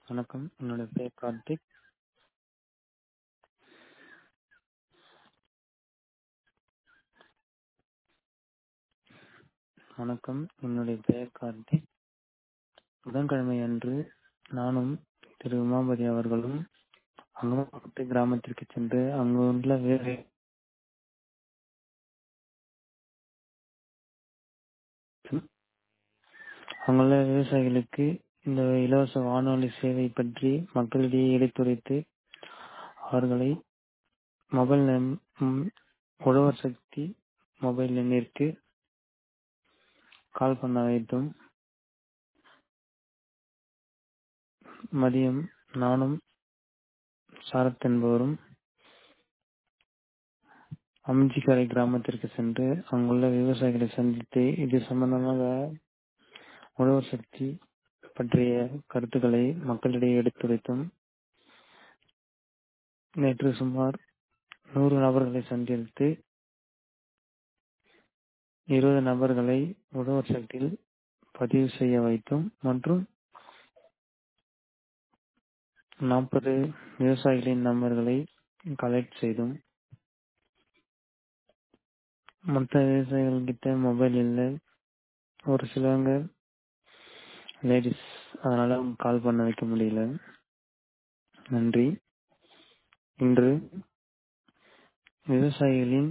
வணக்கம் என்னோட பேர் கார்த்திக் வணக்கம் என்னுடைய பெயர் கார்த்திக் புதன்கிழமை அன்று நானும் திரு உமாபதி அவர்களும் அங்கமப்பட்டு கிராமத்திற்கு சென்று அங்கு உள்ள வேறு அங்குள்ள விவசாயிகளுக்கு இந்த இலவச வானொலி சேவை பற்றி மக்களிடையே எடுத்துரைத்து அவர்களை மொபைல் எண் ம், உழவர் சக்தி மொபைல் எண்ணிற்கு கால் பண்ண வைத்தும் மதியம் நானும் சாரத் என்பவரும் அம்ஜிக்கரை கிராமத்திற்கு சென்று அங்குள்ள விவசாயிகளை சந்தித்து இது சம்பந்தமாக உழவர் சக்தி பற்றிய கருத்துக்களை மக்களிடையே எடுத்துரைத்தும் நேற்று சுமார் நூறு நபர்களை சந்தித்து இருபது நபர்களை உழவர் சக்தியில் பதிவு செய்ய வைத்தும் மற்றும் நாற்பது விவசாயிகளின் நம்பர்களை கலெக்ட் செய்தும் மற்ற விவசாயிகள் கிட்ட மொபைல் இல்லை ஒரு சிலவங்க லேடிஸ் அதனால அவங்க கால் பண்ண வைக்க முடியல நன்றி இன்று விவசாயிகளின்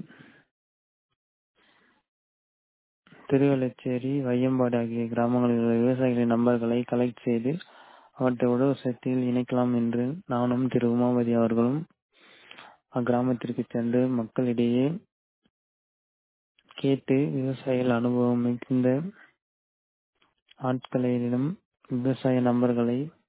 திருவள்ளச்சேரி வையம்பாடு ஆகிய கிராமங்களில் உள்ள விவசாயிகளின் நம்பர்களை கலெக்ட் செய்து அவற்றை உழவு சக்தியில் இணைக்கலாம் என்று நானும் திரு உமாபதி அவர்களும் அக்கிராமத்திற்கு சென்று மக்களிடையே கேட்டு விவசாயிகள் அனுபவம் மிகுந்த ஆட்களிடம் விவசாய நம்பர்களை